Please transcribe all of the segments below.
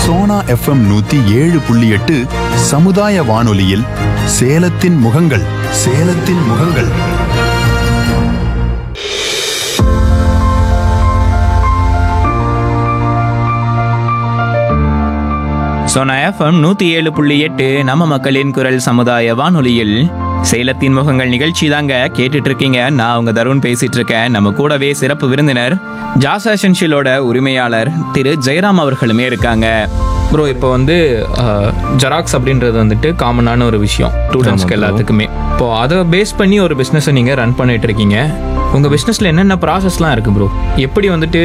Sona FM நூத்தி ஏழு புள்ளி எட்டு சமுதாய வானொலியில் சேலத்தின் முகங்கள் சேலத்தின் முகங்கள் சோனா எஃப்எம் நூத்தி ஏழு புள்ளி எட்டு நம்ம மக்களின் குரல் சமுதாய வானொலியில் சேலத்தின் முகங்கள் நிகழ்ச்சி தாங்க கேட்டுட்டு இருக்கீங்க நான் உங்க தருண் பேசிட்டு இருக்கேன் நம்ம கூடவே சிறப்பு விருந்தினர் ஜாஸ் எசென்ஷியலோட உரிமையாளர் திரு ஜெயராம் அவர்களுமே இருக்காங்க ப்ரோ இப்போ வந்து ஜெராக்ஸ் அப்படின்றது வந்துட்டு காமனான ஒரு விஷயம் ஸ்டூடெண்ட்ஸ்க்கு எல்லாத்துக்குமே இப்போ அதை பேஸ் பண்ணி ஒரு பிஸ்னஸை நீங்கள் ரன் பண்ணிட்டு இருக்கீங்க உங்கள் பிஸ்னஸில் என்னென்ன ப்ராசஸ்லாம் இருக்குது ப்ரோ எப்படி வந்துட்டு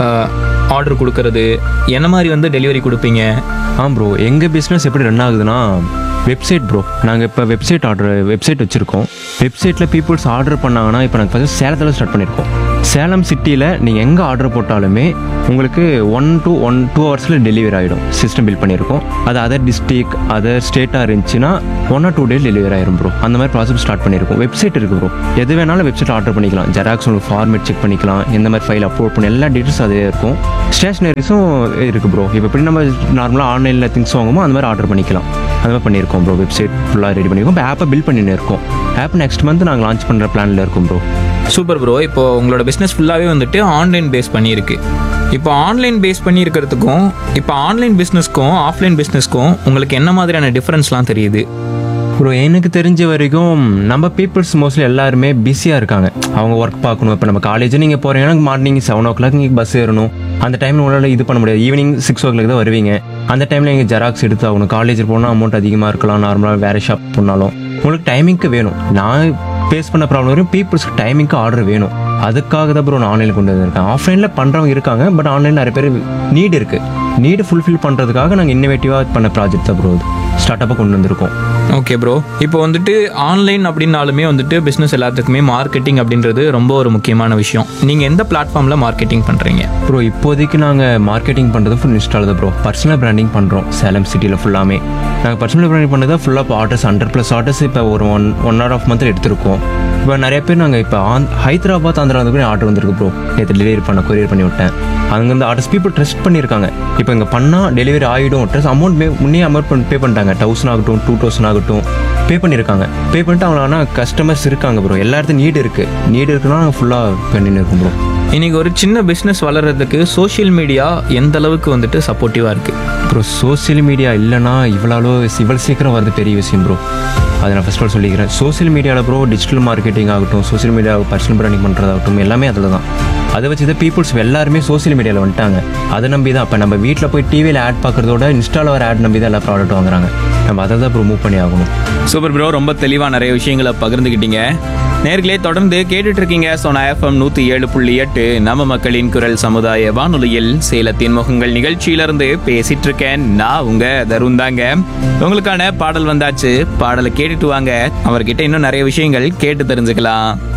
ஆர்டர் கொடுக்கறது என்ன மாதிரி வந்து டெலிவரி கொடுப்பீங்க ஆ ப்ரோ எங்கள் பிஸ்னஸ் எப்படி ரன் ஆகுதுன்னா வெப்சைட் ப்ரோ நாங்கள் இப்போ வெப்சைட் ஆர்டர் வெப்சைட் வச்சுருக்கோம் வெப்சைட்டில் பீப்புள்ஸ் ஆர்டர் பண்ணாங்கன்னா இப்போ நாங்கள் ஃபஸ்ட்டு சேலத்தில் ஸ்டார்ட் பண்ணியிருக்கோம் சேலம் சிட்டியில் நீங்கள் எங்கே ஆர்டர் போட்டாலுமே உங்களுக்கு ஒன் to ஒன் டூ ஹவர்ஸில் டெலிவரி ஆகிடும் சிஸ்டம் பில்ட் பண்ணியிருக்கோம் அது அதர் டிஸ்ட்ரிக் அதர் ஸ்டேட்டாக இருந்துச்சுன்னா one or two days delivery ஆயிரும் ப்ரோ அந்த மாதிரி ப்ராசஸ் ஸ்டார்ட் பண்ணியிருக்கோம் வெப்சைட் இருக்குது ப்ரோ எது வேணாலும் வெப்சைட் ஆர்டர் பண்ணிக்கலாம் ஜெராக்ஸ் உங்களுக்கு ஃபார்மேட் செக் பண்ணிக்கலாம் எந்த மாதிரி ஃபைல் அப்லோட் பண்ணி எல்லா டீட்டெயில்ஸ் அதே இருக்கும் ஸ்டேஷ்னரிஸும் இருக்குது ப்ரோ இப்போ எப்படி நம்ம நார்மலாக ஆன்லைனில் திங்ஸ் வாங்குமோ அந்த மாதிரி ஆர்டர் பண்ணிக்கலாம் அந்த மாதிரி பண்ணியிருக்கோம் ப்ரோ வெப்சைட் ஃபுல்லாக ரெடி பண்ணியிருக்கோம் இப்போ ஆப்பை பில்ட் பண்ணின்னு இருக்கோம் ஆப் நெக்ஸ்ட் மந்த் நாங்கள் லான்ச் பண்ணுற பிளானில் இருக்கோம் ப்ரோ சூப்பர் ப்ரோ இப்போ உங்களோட பிஸ்னஸ் ஃபுல்லாகவே வந்துட்டு ஆன்லைன் பேஸ் பண்ணியிருக்கு இப்போ ஆன்லைன் பேஸ் பண்ணி இருக்கிறதுக்கும் இப்போ ஆன்லைன் பிஸ்னஸ்க்கும் ஆஃப்லைன் பிஸ்னஸ்க்கும் உங்களுக்கு என்ன மாதிரியான டிஃப்ரென்ஸ்லாம் தெரியுது ப்ரோ எனக்கு தெரிஞ்ச வரைக்கும் நம்ம பீப்புள்ஸ் மோஸ்ட்லி எல்லாருமே பிஸியாக இருக்காங்க அவங்க ஒர்க் பார்க்கணும் இப்போ நம்ம காலேஜ் நீங்கள் போகிறீங்கன்னா மார்னிங் செவன் ஓ கிளாக் நீங்கள் பஸ் ஏறணும் அந்த டைமில் உங்களால் இது பண்ண முடியாது ஈவினிங் சிக்ஸ் ஓ கிளாக் தான் வருவீங்க அந்த டைமில் நீங்கள் ஜெராக்ஸ் எடுத்து ஆகணும் காலேஜ் போனால் அமௌண்ட் அதிகமாக இருக்கலாம் நார்மலாக வேறு ஷாப் போனாலும் உங்களுக்கு டைமிங்க்கு வேணும் நான் ஃபேஸ் பண்ண ப்ராப்ளம் வரையும் பீப்புள்ஸ்க்கு டைமிங்க்கு ஆர்டர் வேணும் அதுக்காக தான் ப்ரோ நான் ஆன்லைனில் கொண்டு வந்திருக்கேன் ஆஃப்லைனில் பண்ணுறவங்க இருக்காங்க பட் ஆன்லைனில் நிறைய பேர் நீட் இருக்குது நீடு ஃபுல்ஃபில் பண்ணுறதுக்காக நாங்கள் இன்னோவேட்டிவாக பண்ண ப்ராஜெக்ட் தான் ப்ரோ இது ஸ்டார்ட் அப்பாக கொண்டு வந்திருக்கோம் ஓகே ப்ரோ இப்போ வந்துட்டு ஆன்லைன் அப்படின்னாலுமே வந்துட்டு பிஸ்னஸ் எல்லாத்துக்குமே மார்க்கெட்டிங் அப்படின்றது ரொம்ப ஒரு முக்கியமான விஷயம் நீங்கள் எந்த பிளாட்ஃபார்மில் மார்க்கெட்டிங் பண்ணுறீங்க ப்ரோ இப்போதைக்கு நாங்கள் மார்க்கெட்டிங் பண்ணுறது ஃபுல் இன்ஸ்டால் தான் ப்ரோ பர்சனல் பிராண்டிங் பண்ணுறோம் சேலம் சிட்டியில் ஃபுல்லாமே நாங்கள் பர்சனல் பிராண்டிங் பண்ணது ஃபுல்லாக இப்போ ஆர்டர்ஸ் ஹண்ட்ரட் ப்ளஸ் ஆர்டர்ஸ் இப்போ ஒரு ஒன் ஒன் ஹவர் ஆஃப் மந்த்தில் எடுத்திருக்கோம் இப்போ நிறைய பேர் நாங்கள் இப்போ ஆந் ஹைதராபாத் ஆந்திரா வந்து ஆர்டர் வந்திருக்கு ப்ரோ நேற்று டெலிவரி பண்ண கொரியர் பண்ணி விட்டேன் அங்கேருந்து ஆர்டர்ஸ் பீப்புள் ட்ரஸ்ட் பண்ணியிருக்காங்க இப்போ இங்கே பண்ணால் டெலிவரி ஆகிடும் ட்ரெஸ் அமௌண்ட் பே முன்னே அமௌண்ட் பே பண்ணிட்டாங்க தௌசண்ட் ஆகட்டும் டூ தௌசண்ட் ஆகட்டும் பே பண்ணியிருக்காங்க பே பண்ணிட்டு அவங்க ஆனால் கஸ்டமர்ஸ் இருக்காங்க ப்ரோ எல்லா இடத்துலையும் நீடு இருக்குது நீடு இருக்குன்னா நாங்கள் ஃபுல்லாக பண்ணின்னு இருக்கோம் ப்ரோ இன்னைக்கு ஒரு சின்ன பிஸ்னஸ் வளர்கிறதுக்கு சோஷியல் மீடியா எந்த அளவுக்கு வந்துட்டு சப்போர்ட்டிவாக இருக்குது ப்ரோ சோஷியல் மீடியா இல்லைன்னா இவ்வளோ இவ்வளோ சீக்கிரம் வரது பெரிய விஷயம் ப்ரோ அதை நான் ஃபஸ்ட் ஆல் சொல்லிக்கிறேன் சோஷியல் மீடியாவில் ப்ரோ டிஜிட்டல் மார்க்கெட்டிங் ஆகட்டும் சோஷியல் மீடியா பர்சனல் பிராண்டிங் பண்ணுறதாகட்டும் எல்லாமே அதில் தான் அதை வச்சு தான் பீப்புள்ஸ் எல்லாருமே சோஷியல் மீடியாவில் வந்துட்டாங்க அதை நம்பி தான் இப்போ நம்ம வீட்டில் போய் டிவியில் ஆட் பார்க்குறதோட இன்ஸ்டாவில் வர ஆட் நம்பி தான் எல்லா ப்ராடக்ட் வாங்குறாங்க நம்ம அதை தான் ப்ரோ மூவ் பண்ணி ஆகணும் சூப்பர் ப்ரோ ரொம்ப தெளிவாக நிறைய விஷயங்களை பகிர்ந்துக்கிட்டீங்க நேர்களே தொடர்ந்து கேட்டுட்டு இருக்கீங்க சோனா எஃப்எம் நூற்றி ஏழு புள்ளி எட்டு நம்ம மக்களின் குரல் சமுதாய வானொலியில் சேலத்தின் முகங்கள் நிகழ்ச்சியிலிருந்து பேசிட்டு இருக்கேன் நான் உங்க தருண் தாங்க உங்களுக்கான பாடல் வந்தாச்சு பாடலை கேட்டுட்டு வாங்க அவர்கிட்ட இன்னும் நிறைய விஷயங்கள் கேட்டு தெரிஞ்சுக்கலாம்